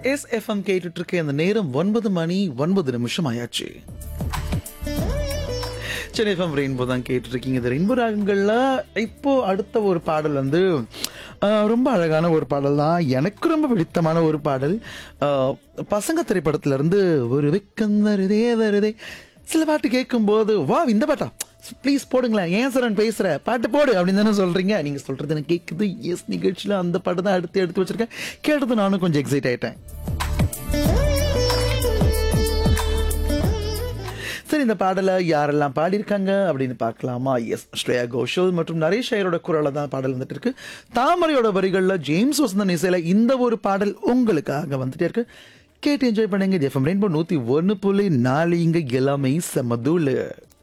S FM கேட்டுட்டு இருக்க இந்த நேரம் ஒன்பது மணி ஒன்பது நிமிஷம் ஆயாச்சு சென்னை எஃப்எம் ரெயின்போ தான் கேட்டுட்டு இருக்கீங்க இந்த ரெயின்போ ராகங்கள்ல இப்போ அடுத்த ஒரு பாடல் வந்து ஆஹ், ரொம்ப அழகான ஒரு பாடல் தான் எனக்கு ரொம்ப பிடித்தமான ஒரு பாடல் ஆஹ், பசங்க திரைப்படத்துல இருந்து ஒரு வெக்கம் வருதே வருதே சில பாட்டு கேட்கும்போது வா இந்த பாட்டா ப்ளீஸ் போடுங்களேன் ஏன் சார் நான் பேசுற பாட்டு போடு அப்படின்னு தானே சொல்றீங்க நீங்க சொல்றது எனக்கு கேட்குது எஸ் நிகழ்ச்சியில அந்த பாட்டு தான் அடுத்து எடுத்து வச்சிருக்கேன் கேட்டது நானும் கொஞ்சம் எக்ஸைட் ஆயிட்டேன் சரி இந்த பாடலை யாரெல்லாம் பாடியிருக்காங்க அப்படின்னு பார்க்கலாமா எஸ் ஸ்ரேயா கோஷல் மற்றும் நரேஷ் ஐயரோட குரல்ல தான் பாடல் வந்துட்டு இருக்கு தாமரையோட வரிகளில் ஜேம்ஸ் வசந்தன் இசையில இந்த ஒரு பாடல் உங்களுக்காக வந்துட்டே இருக்கு கேட்டு என்ஜாய் பண்ணுங்க எஃப்எம் ரெயின்போ நூத்தி ஒன்று புள்ளி நாலு இங்க எல்லாமே செமதூள்